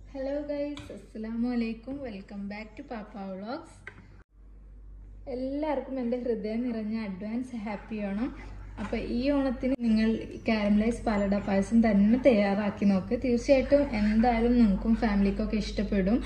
hello guys അസ്സലാമു അലൈക്കും welcome back to Pappa vlogs എല്ലാവർക്കും എൻ്റെ ഹൃദയം നിറഞ്ഞ അഡ്വാൻസ് ഹാപ്പി ഓണം അപ്പോൾ ഈ ഓണത്തിന് നിങ്ങൾ കാരമലൈസ് പാലട പായസം തന്നെ തയ്യാറാക്കി നോക്ക് തീർച്ചയായിട്ടും എന്തായാലും നിങ്ങൾക്കും ഫാമിലിക്കൊക്കെ ഇഷ്ടപ്പെടും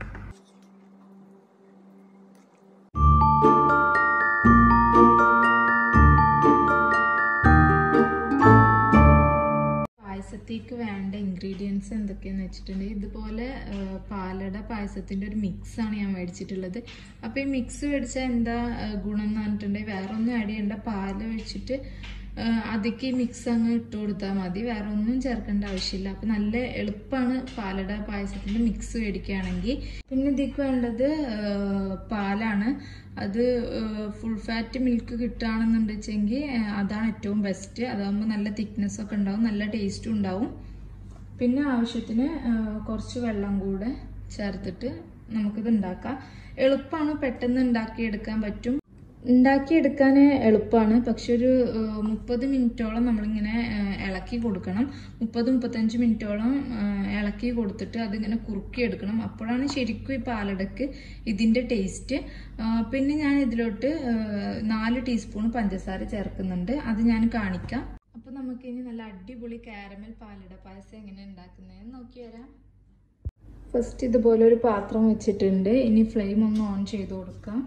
പായസത്തേക്ക് വേണ്ട ഇൻഗ്രീഡിയൻസ് എന്തൊക്കെയാന്ന് വെച്ചിട്ടുണ്ടെങ്കിൽ ഇതുപോലെ ആ, പാലട പായസത്തിന്റെ ഒരു മിക്സ് ആണ് ഞാൻ മേടിച്ചിട്ടുള്ളത് അപ്പൊ ഈ മിക്സ് മേടിച്ചാൽ എന്താ ആ, ഗുണം എന്ന് പറഞ്ഞിട്ടുണ്ടെങ്കിൽ വേറെ ഒന്നും ആഡ് ചെയ്യണ്ട പാല് വെച്ചിട്ട് ആ, അതിക്ക് ഈ മിക്സ് അങ്ങ് ഇട്ട് കൊടുത്താൽ മതി വേറെ ഒന്നും ചേർക്കേണ്ട ആവശ്യമില്ല അപ്പൊ നല്ല എളുപ്പമാണ് പാലട പായസത്തിന്റെ മിക്സ് മേടിക്കുകയാണെങ്കിൽ പിന്നെ ഇതിക്ക് വേണ്ടത് ആ, പാലാണ് അത് ഫുൾ ഫാറ്റ് മിൽക്ക് കിട്ടുകയാണെന്നുണ്ടെച്ചെങ്കിൽ അതാണ് ഏറ്റവും ബെസ്റ്റ് അതാകുമ്പോൾ നല്ല തിക്നെസ് ഒക്കെ ഉണ്ടാവും നല്ല ടേസ്റ്റും ഉണ്ടാവും പിന്നെ ആവശ്യത്തിന് ആ, കുറച്ച് വെള്ളം കൂടെ ചേർത്തിട്ട് നമുക്കിത് ഉണ്ടാക്കാം എളുപ്പമാണ് പെട്ടെന്ന് ഉണ്ടാക്കിയെടുക്കാൻ പറ്റും ഉണ്ടാക്കിയെടുക്കാൻ എളുപ്പമാണ് പക്ഷെ ഒരു മുപ്പത് മിനിറ്റോളം നമ്മളിങ്ങനെ ആ, ഇളക്കി കൊടുക്കണം മുപ്പത് മുപ്പത്തഞ്ച് മിനിറ്റോളം ആ, ഇളക്കി കൊടുത്തിട്ട് അതിങ്ങനെ കുറുക്കിയെടുക്കണം അപ്പോഴാണ് ശരിക്കും ഈ പാലടക്ക് ഇതിൻ്റെ ടേസ്റ്റ് പിന്നെ ഞാൻ ഇതിലോട്ട് ആ, നാല് ടീസ്പൂൺ പഞ്ചസാര ചേർക്കുന്നുണ്ട് അത് ഞാൻ കാണിക്കാം അപ്പം നമുക്കിനി നല്ല അടിപൊളി കാരമൽ പാലട പായസം എങ്ങനെ ഉണ്ടാക്കുന്നതെന്ന് നോക്കി വരാം ഫസ്റ്റ് ഇതുപോലെ ഒരു പാത്രം വെച്ചിട്ടുണ്ട് ഇനി ഫ്ലെയിം ഒന്ന് ഓൺ ചെയ്ത് കൊടുക്കാം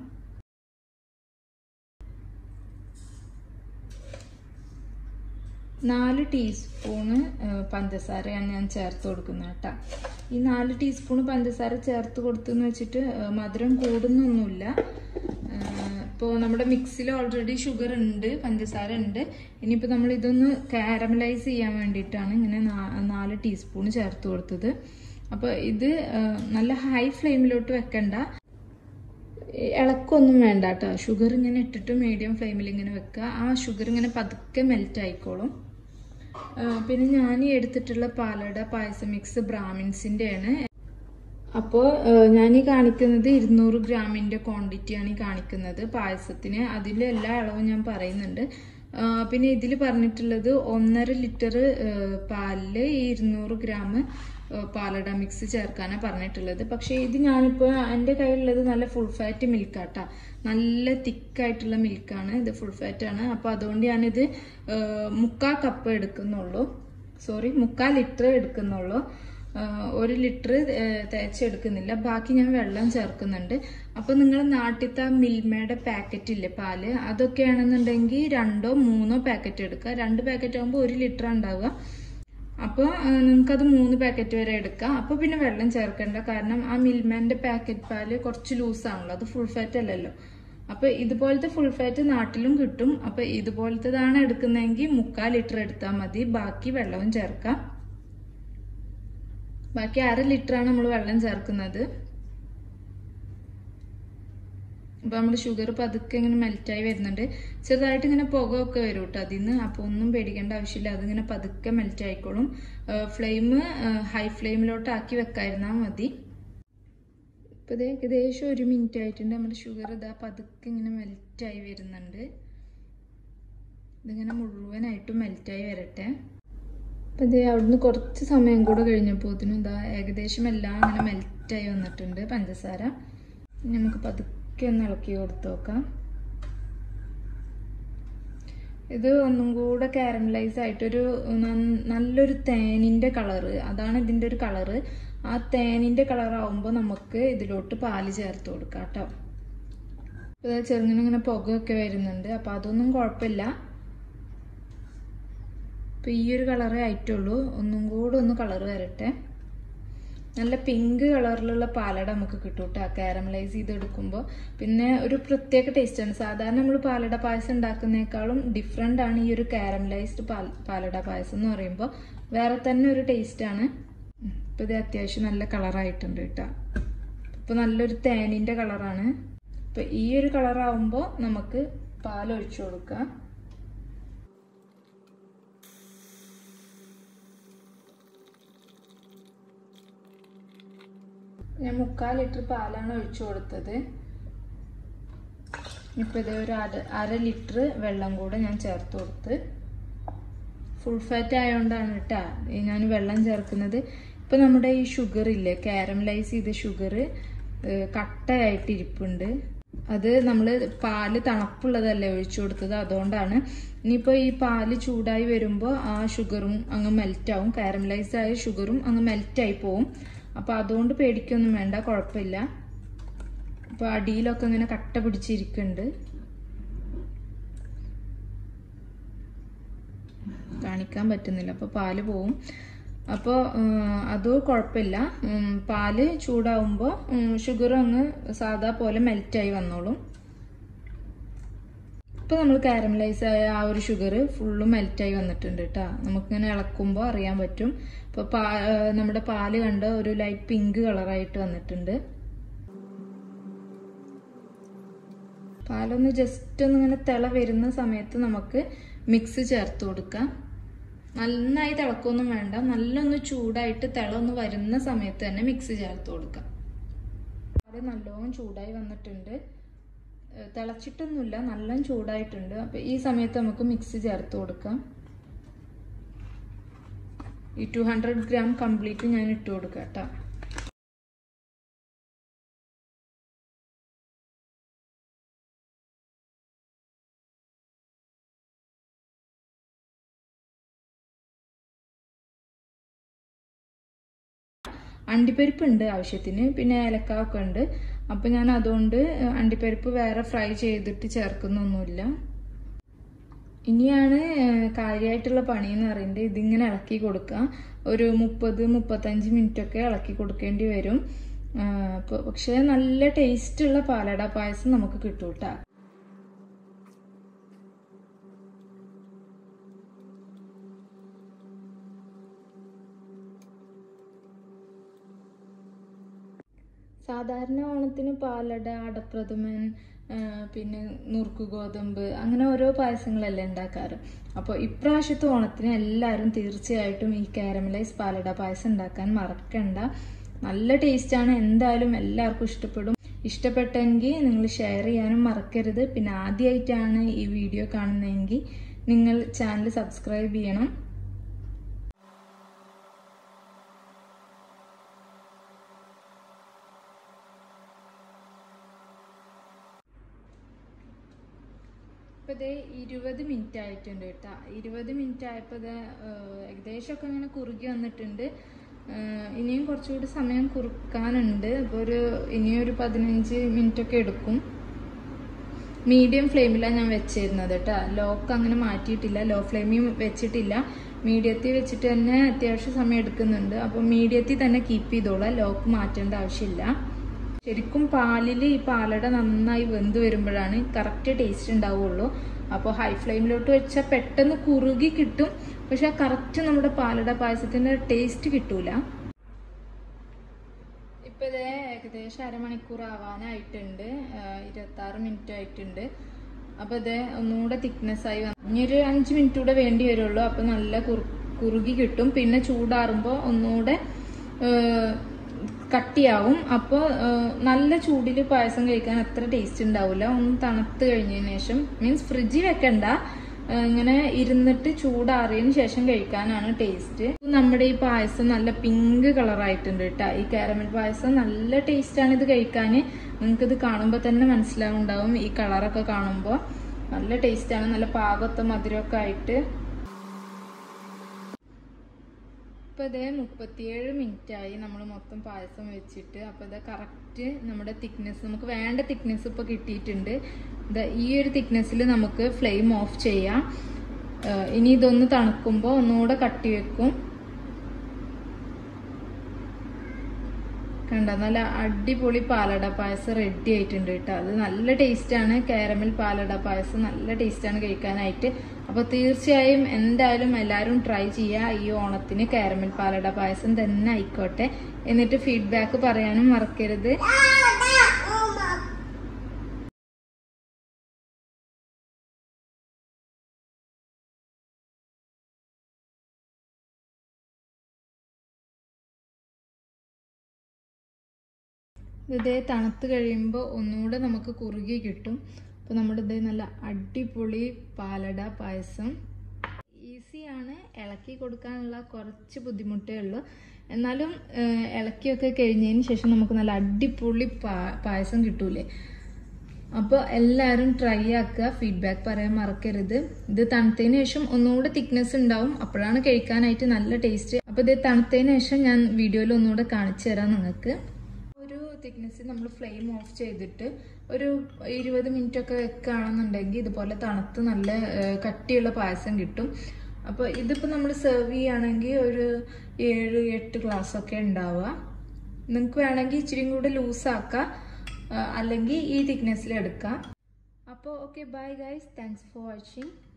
നാല് ടീസ്പൂണ് പഞ്ചസാരയാണ് ഞാൻ ചേർത്ത് കൊടുക്കുന്നത് കേട്ടോ ഈ നാല് ടീസ്പൂൺ പഞ്ചസാര ചേർത്ത് കൊടുത്തെന്ന് വെച്ചിട്ട് ആ, മധുരം കൂടുന്നൊന്നുമില്ല ഇപ്പോൾ നമ്മുടെ മിക്സിൽ ഓൾറെഡി ഷുഗർ ഉണ്ട് പഞ്ചസാര ഉണ്ട് ഇനിയിപ്പോൾ നമ്മൾ ഇതൊന്ന് കാരമലൈസ് ചെയ്യാൻ വേണ്ടിയിട്ടാണ് ഇങ്ങനെ നാ- നാല് ടീസ്പൂൺ ചേർത്ത് കൊടുത്തത് അപ്പോൾ ഇത് ആ, നല്ല ഹൈ ഫ്ലെയിമിലോട്ട് വെക്കണ്ട ഇളക്കൊന്നും വേണ്ട കേട്ടോ ഷുഗർ ഇങ്ങനെ ഇട്ടിട്ട് മീഡിയം ഫ്ലെയിമിൽ ഇങ്ങനെ വെക്കുക ആ ഷുഗർ ഇങ്ങനെ പതുക്കെ മെൽറ്റ് ആയിക്കോളും ആ, പിന്നെ ഞാൻ ഈ എടുത്തിട്ടുള്ള പാലട പായസം മിക്സ് ബ്രാഹ്മിൻസിൻ്റെ ആണ് അപ്പോൾ ഞാൻ ഈ കാണിക്കുന്നത് ഇരുന്നൂറ് ഗ്രാമിൻ്റെ ക്വാണ്ടിറ്റിയാണ് ഈ കാണിക്കുന്നത് പായസത്തിന് അതിൽ എല്ലാ അളവും ഞാൻ പറയുന്നുണ്ട് ആ, പിന്നെ ഇതിൽ പറഞ്ഞിട്ടുള്ളത് ഒന്നര ലിറ്റർ പാലിൽ ഈ ഇരുന്നൂറ് ഗ്രാം ആ, പാലട മിക്സ് ചേർക്കാനാണ് പറഞ്ഞിട്ടുള്ളത് പക്ഷേ ഇത് ഞാനിപ്പോൾ എൻ്റെ കയ്യിലുള്ളത് നല്ല ഫുൾ ഫാറ്റ് മിൽക്കാട്ടാ നല്ല തിക്കായിട്ടുള്ള മിൽക്കാണ് ഇത് ഫുൾ ഫാറ്റ് ആണ് അപ്പോൾ അതുകൊണ്ട് ഞാനിത് ആ, മുക്കാൽ കപ്പ് എടുക്കുന്നുള്ളൂ സോറി മുക്കാൽ ലിറ്റർ എടുക്കുന്നുള്ളൂ ആഹ് ഒരു ലിറ്റർ തേച്ചെടുക്കുന്നില്ല ബാക്കി ഞാൻ വെള്ളം ചേർക്കുന്നുണ്ട് അപ്പോൾ നിങ്ങൾ നാട്ടിലത്തെ മിൽമയുടെ പാക്കറ്റ് ഇല്ലേ പാല് അതൊക്കെയാണെന്നുണ്ടെങ്കിൽ രണ്ടോ മൂന്നോ പാക്കറ്റ് എടുക്കുക രണ്ട് പാക്കറ്റ് ആകുമ്പോൾ ഒരു ലിറ്റർ ഉണ്ടാവുക അപ്പോൾ നിങ്ങൾക്കത് മൂന്ന് പാക്കറ്റ് വരെ എടുക്കാം അപ്പോൾ പിന്നെ വെള്ളം ചേർക്കേണ്ട കാരണം ആ മിൽമേൻ്റെ പാക്കറ്റ് പാല് കുറച്ച് ലൂസാണല്ലോ അത് ഫുൾ ഫാറ്റ് അല്ലല്ലോ അപ്പോൾ ഇതുപോലത്തെ ഫുൾ ഫാറ്റ് നാട്ടിലും കിട്ടും അപ്പോൾ ഇതുപോലത്തേതാണ് എടുക്കുന്നതെങ്കിൽ മുക്കാൽ ലിറ്റർ എടുത്താൽ മതി ബാക്കി വെള്ളവും ചേർക്കാം ബാക്കി അര ലിറ്ററാണ് നമ്മൾ വെള്ളം ചേർക്കുന്നത് അപ്പോൾ നമ്മൾ ഷുഗർ പതുക്കെ ഇങ്ങനെ മെൽറ്റായി വരുന്നുണ്ട് ചെറുതായിട്ട് ഇങ്ങനെ പുകയൊക്കെ വരും കേട്ടോ അതിൽ നിന്ന് അപ്പോൾ ഒന്നും പേടിക്കേണ്ട ആവശ്യമില്ല അതിങ്ങനെ പതുക്കെ മെൽറ്റ് ആയിക്കോളും ഫ്ലെയിം ഹൈ ഫ്ലെയിമിലോട്ട് ആക്കി വെക്കാതിരുന്നാൽ മതി ഇപ്പോൾ ഇത് ഏകദേശം ഒരു മിനിറ്റ് ആയിട്ടുണ്ട് നമ്മുടെ ഷുഗർ ഇതാ പതുക്കെ ഇങ്ങനെ മെൽറ്റായി വരുന്നുണ്ട് ഇതിങ്ങനെ മുഴുവനായിട്ടും മെൽറ്റായി വരട്ടെ അപ്പം ഇത് അവിടുന്ന് കുറച്ച് സമയം കൂടെ കഴിഞ്ഞപ്പോഴത്തേനും ഇതാ ഏകദേശം എല്ലാം ഇങ്ങനെ മെൽറ്റായി വന്നിട്ടുണ്ട് പഞ്ചസാര ഇനി നമുക്ക് പതുക്കെ ഒന്ന് ഇളക്കി കൊടുത്ത് നോക്കാം ഇത് ഒന്നും കൂടെ കാരമലൈസ് ആയിട്ടൊരു നന്ന- നല്ലൊരു തേനിൻ്റെ കളറ് അതാണ് ഇതിൻ്റെ ഒരു കളറ് ആ തേനിൻ്റെ കളർ ആവുമ്പോൾ നമുക്ക് ഇതിലോട്ട് പാല് ചേർത്ത് കൊടുക്കാം കേട്ടോ ഇത് ചെറുങ്ങനെ ഇങ്ങനെ പുകയൊക്കെ വരുന്നുണ്ട് അപ്പം അതൊന്നും കുഴപ്പമില്ല അപ്പോൾ ഈ ഒരു കളറേ ആയിട്ടുള്ളൂ ഒന്നും കൂടെ ഒന്ന് കളർ വരട്ടെ നല്ല പിങ്ക് കളറിലുള്ള പാലട നമുക്ക് കിട്ടും കേട്ടോ കാരമലൈസ് ചെയ്തെടുക്കുമ്പോൾ പിന്നെ ഒരു പ്രത്യേക ടേസ്റ്റാണ് സാധാരണ നമ്മൾ പാലട പായസം ഉണ്ടാക്കുന്നേക്കാളും ഡിഫറെൻ്റ് ആണ് ഈ ഒരു കാരമലൈസ്ഡ് പാൽ പാലട പായസം എന്ന് പറയുമ്പോൾ വേറെ തന്നെ ഒരു ടേസ്റ്റാണ് ഇപ്പോൾ ഇത് അത്യാവശ്യം നല്ല കളറായിട്ടുണ്ട് കേട്ടോ ഇപ്പോൾ നല്ലൊരു തേനിൻ്റെ കളറാണ് അപ്പോൾ ഈ ഒരു കളറാവുമ്പോൾ നമുക്ക് പാൽ ഒഴിച്ചു കൊടുക്കാം ഞാൻ മുക്കാൽ ലിറ്റർ പാലാണ് ഒഴിച്ചു കൊടുത്തത് ഇപ്പം ഇത് ഒരു അര അര ലിറ്റർ വെള്ളം കൂടെ ഞാൻ ചേർത്ത് കൊടുത്ത് ഫുൾ ഫാറ്റ് ആയതുകൊണ്ടാണ് കേട്ടോ ഞാൻ വെള്ളം ചേർക്കുന്നത് ഇപ്പം ഇപ്പൊ നമ്മുടെ ഈ ഷുഗർ ഇല്ലേ കാരമലൈസ് ചെയ്ത ഷുഗർ കട്ടയായിട്ട് ഇരിപ്പുണ്ട് അത് നമ്മൾ പാല് തണുപ്പുള്ളതല്ലേ ഒഴിച്ചു കൊടുത്തത് അതുകൊണ്ടാണ് ഇനിയിപ്പോൾ ഈ പാല് ചൂടായി വരുമ്പോൾ ആ ഷുഗറും അങ്ങ് മെൽറ്റാവും കാരമലൈസ് ആയ ഷുഗറും അങ്ങ് മെൽറ്റായി പോവും അപ്പോൾ അതുകൊണ്ട് പേടിക്കൊന്നും വേണ്ട കുഴപ്പമില്ല അപ്പോൾ അടിയിലൊക്കെ ഇങ്ങനെ കട്ട പിടിച്ചിരിക്കുന്നുണ്ട് കാണിക്കാൻ പറ്റുന്നില്ല അപ്പോൾ പാല് പോവും അപ്പോൾ അത് കുഴപ്പമില്ല ഉം, പാല് ചൂടാവുമ്പോൾ ഷുഗർ അങ്ങ് സാധാ പോലെ മെൽറ്റായി വന്നോളും ഇപ്പൊ നമ്മൾ കാരമലൈസ് ആയ ആ ഒരു ഷുഗർ ഫുള്ള് മെൽറ്റായി വന്നിട്ടുണ്ട് കേട്ടോ നമുക്കിങ്ങനെ ഇളക്കുമ്പോൾ അറിയാൻ പറ്റും ഇപ്പൊ പാ ആ, നമ്മുടെ പാല് കണ്ട ഒരു ലൈറ്റ് പിങ്ക് കളറായിട്ട് വന്നിട്ടുണ്ട് പാലൊന്ന് ജസ്റ്റ് ഒന്ന് ഇങ്ങനെ തിള വരുന്ന സമയത്ത് നമുക്ക് മിക്സ് ചേർത്ത് കൊടുക്കാം നന്നായി തിളക്കൊന്നും വേണ്ട നല്ലൊന്ന് ചൂടായിട്ട് തിള ഒന്ന് വരുന്ന സമയത്ത് തന്നെ മിക്സ് ചേർത്ത് കൊടുക്കാം അത് നല്ലോണം ചൂടായി വന്നിട്ടുണ്ട് ഏഹ് തിളച്ചിട്ടൊന്നുമില്ല നല്ല ചൂടായിട്ടുണ്ട് അപ്പൊ ഈ സമയത്ത് നമുക്ക് മിക്സ് ചേർത്ത് കൊടുക്കാം ഈ ടു ഹൺഡ്രഡ് ഗ്രാം കംപ്ലീറ്റ് ഞാൻ ഇട്ട് കൊടുക്കാം കേട്ടോ അണ്ടിപ്പരിപ്പ് ഉണ്ട് ആവശ്യത്തിന് പിന്നെ ഏലക്ക ഒക്കെ ഉണ്ട് അപ്പൊ ഞാൻ അതുകൊണ്ട് അണ്ടിപ്പരിപ്പ് വേറെ ഫ്രൈ ചെയ്തിട്ട് ചേർക്കുന്നൊന്നുമില്ല ഇനിയാണ് ഏഹ്, കാര്യമായിട്ടുള്ള പണി എന്ന് പറയുന്നത് ഇതിങ്ങനെ ഇളക്കി കൊടുക്കുക ഒരു മുപ്പത് മുപ്പത്തഞ്ച് മിനിറ്റ് ഒക്കെ ഇളക്കി കൊടുക്കേണ്ടി വരും ആഹ്, അപ്പൊ പക്ഷെ നല്ല ടേസ്റ്റ് ഉള്ള പാലട പായസം നമുക്ക് കിട്ടും കേട്ടോ സാധാരണ ഓണത്തിന് പാലട അടപ്രഥമൻ ആ, പിന്നെ നുറുക്ക് ഗോതമ്പ് അങ്ങനെ ഓരോ പായസങ്ങളല്ലേ ഉണ്ടാക്കാറ് അപ്പോൾ ഇപ്രാവശ്യത്തെ ഓണത്തിന് എല്ലാവരും തീർച്ചയായിട്ടും ഈ കാരമലൈസ് പാലട പായസം ഉണ്ടാക്കാൻ മറക്കണ്ട നല്ല ടേസ്റ്റാണ് എന്തായാലും എല്ലാവർക്കും ഇഷ്ടപ്പെടും ഇഷ്ടപ്പെട്ടെങ്കിൽ നിങ്ങൾ ഷെയർ ചെയ്യാനും മറക്കരുത് പിന്നെ ആദ്യമായിട്ടാണ് ഈ വീഡിയോ കാണുന്നതെങ്കിൽ നിങ്ങൾ ചാനൽ സബ്സ്ക്രൈബ് ചെയ്യണം ഇപ്പൊ ഇതേ ഇരുപത് മിനിറ്റ് ആയിട്ടുണ്ട് കേട്ടാ ഇരുപത് മിനിറ്റ് ആയപ്പോൾ ഇത് ഏകദേശമൊക്കെ ഇങ്ങനെ കുറുകി വന്നിട്ടുണ്ട് ഏഹ് ഇനിയും കുറച്ചുകൂടി സമയം കുറുക്കാനുണ്ട് അപ്പോൾ ഒരു ഇനിയും ഒരു പതിനഞ്ച് മിനിറ്റ് ഒക്കെ എടുക്കും മീഡിയം ഫ്ലെയിമിലാണ് ഞാൻ വെച്ചിരുന്നത് കേട്ടോ ലോക്ക് അങ്ങനെ മാറ്റിയിട്ടില്ല ലോ ഫ്ലെയിമിൽ വെച്ചിട്ടില്ല മീഡിയത്തിൽ വെച്ചിട്ട് തന്നെ അത്യാവശ്യം സമയം എടുക്കുന്നുണ്ട് അപ്പോൾ മീഡിയത്തിൽ തന്നെ കീപ്പ് ചെയ്തോളാം ലോക്ക് മാറ്റേണ്ട ആവശ്യമില്ല ശരിക്കും പാലിൽ ഈ പാലട നന്നായി വെന്ത് വരുമ്പോഴാണ് കറക്റ്റ് ടേസ്റ്റ് ഉണ്ടാവുള്ളൂ അപ്പോൾ ഹൈ ഫ്ലെയിമിലോട്ട് വെച്ചാൽ പെട്ടെന്ന് കുറുകി കിട്ടും പക്ഷെ കറക്റ്റ് നമ്മുടെ പാലട പായസത്തിന്റെ ടേസ്റ്റ് കിട്ടൂല ഇപ്പൊ ഇതേ ഏകദേശം അരമണിക്കൂർ ആവാനായിട്ടുണ്ട് ഇരുപത്തി ആറ് മിനിറ്റ് ആയിട്ടുണ്ട് അപ്പൊ ഇതേ ഒന്നുകൂടെ തിക്നെസ് ആയി വന്നു ഇനി ഒരു അഞ്ച് മിനിറ്റ് കൂടെ വേണ്ടി വരുള്ളൂ അപ്പൊ നല്ല കുറു- കുറുകി കിട്ടും പിന്നെ ചൂടാറുമ്പോൾ ഒന്നുകൂടെ ഏഹ്, കട്ടിയാവും അപ്പോൾ നല്ല ചൂടിൽ പായസം കഴിക്കാൻ അത്ര ടേസ്റ്റ് ഉണ്ടാവില്ല ഒന്ന് തണുത്ത് കഴിഞ്ഞതിന് ശേഷം മീൻസ് ഫ്രിഡ്ജിൽ വെക്കണ്ട ഏഹ്, ഇങ്ങനെ ഇരുന്നിട്ട് ചൂടാറിയതിന് ശേഷം കഴിക്കാനാണ് ടേസ്റ്റ് നമ്മുടെ ഈ പായസം നല്ല പിങ്ക് കളറായിട്ടുണ്ട് കേട്ടോ ഈ കാരമൽ പായസം നല്ല ടേസ്റ്റാണ് ഇത് കഴിക്കാൻ നിങ്ങൾക്ക് ഇത് കാണുമ്പോൾ തന്നെ മനസ്സിലാവുണ്ടാവും ഈ കളറൊക്കെ കാണുമ്പോൾ നല്ല ടേസ്റ്റാണ് നല്ല പാകത്തെ മധുരമൊക്കെ ആയിട്ട് ഇപ്പൊ ഇതേ മുപ്പത്തിയേഴ് മിനിറ്റ് ആയി നമ്മൾ മൊത്തം പായസം വെച്ചിട്ട് അപ്പൊ ഇത് കറക്റ്റ് നമ്മുടെ തിക്നെസ് നമുക്ക് വേണ്ട തിക്നെസ് ഇപ്പൊ കിട്ടിയിട്ടുണ്ട് ദാ ഈ ഒരു തിക്നെസ്സിൽ നമുക്ക് ഫ്ലെയിം ഓഫ് ചെയ്യാം ഏഹ് ഇനി ഇതൊന്ന് തണുക്കുമ്പോൾ ഒന്നുകൂടെ കട്ടി വെക്കും കണ്ട നല്ല അടിപൊളി പാലട പായസം റെഡി ആയിട്ടുണ്ട് കേട്ടോ അത് നല്ല ടേസ്റ്റാണ് കാരമൽ പാലട പായസം നല്ല ടേസ്റ്റാണ് കഴിക്കാനായിട്ട് അപ്പൊ തീർച്ചയായും എന്തായാലും എല്ലാവരും ട്രൈ ചെയ്യുക ഈ ഓണത്തിന് കാരമൽ പാലട പായസം തന്നെ ആയിക്കോട്ടെ എന്നിട്ട് ഫീഡ്ബാക്ക് പറയാനും മറക്കരുത് ഇതേ തണുത്ത് കഴിയുമ്പോൾ ഒന്നുകൂടെ നമുക്ക് കുറുകി കിട്ടും അപ്പോൾ നമ്മുടെ ഇതേ നല്ല അടിപൊളി പാലട പായസം ഈസിയാണ് ഇളക്കി കൊടുക്കാനുള്ള കുറച്ച് ബുദ്ധിമുട്ടേ ഉള്ളൂ എന്നാലും ഏഹ്, ഇളക്കിയൊക്കെ കഴിഞ്ഞതിന് ശേഷം നമുക്ക് നല്ല അടിപൊളി പാ- പായസം കിട്ടൂലേ അപ്പോൾ എല്ലാവരും ട്രൈ ആക്കുക ഫീഡ്ബാക്ക് പറയാൻ മറക്കരുത് ഇത് തണുത്തതിന് ശേഷം ഒന്നുകൂടെ തിക്നെസ് ഉണ്ടാവും അപ്പോഴാണ് കഴിക്കാനായിട്ട് നല്ല ടേസ്റ്റ് അപ്പോൾ ഇത് തണുത്തതിന് ശേഷം ഞാൻ വീഡിയോയിൽ ഒന്നുകൂടെ കാണിച്ചു തരാം നിങ്ങൾക്ക് ഒരു തിക്നെസ് നമ്മൾ ഫ്ലെയിം ഓഫ് ചെയ്തിട്ട് ഒരു ഇരുപത് മിനിറ്റ് ഒക്കെ വെക്കുകയാണെന്നുണ്ടെങ്കിൽ ഇതുപോലെ തണുത്ത് നല്ല ഏഹ്, കട്ടിയുള്ള പായസം കിട്ടും അപ്പോൾ ഇതിപ്പോൾ നമ്മൾ സെർവ് ചെയ്യുകയാണെങ്കിൽ ഒരു ഏഴ് എട്ട് ഗ്ലാസ് ഒക്കെ ഉണ്ടാവുക നിങ്ങൾക്ക് വേണമെങ്കിൽ ഇച്ചിരി കൂടെ ലൂസാക്കാം അല്ലെങ്കിൽ ഈ തിക്നെസ്സിൽ എടുക്കാം അപ്പോൾ okay bye guys thanks for watching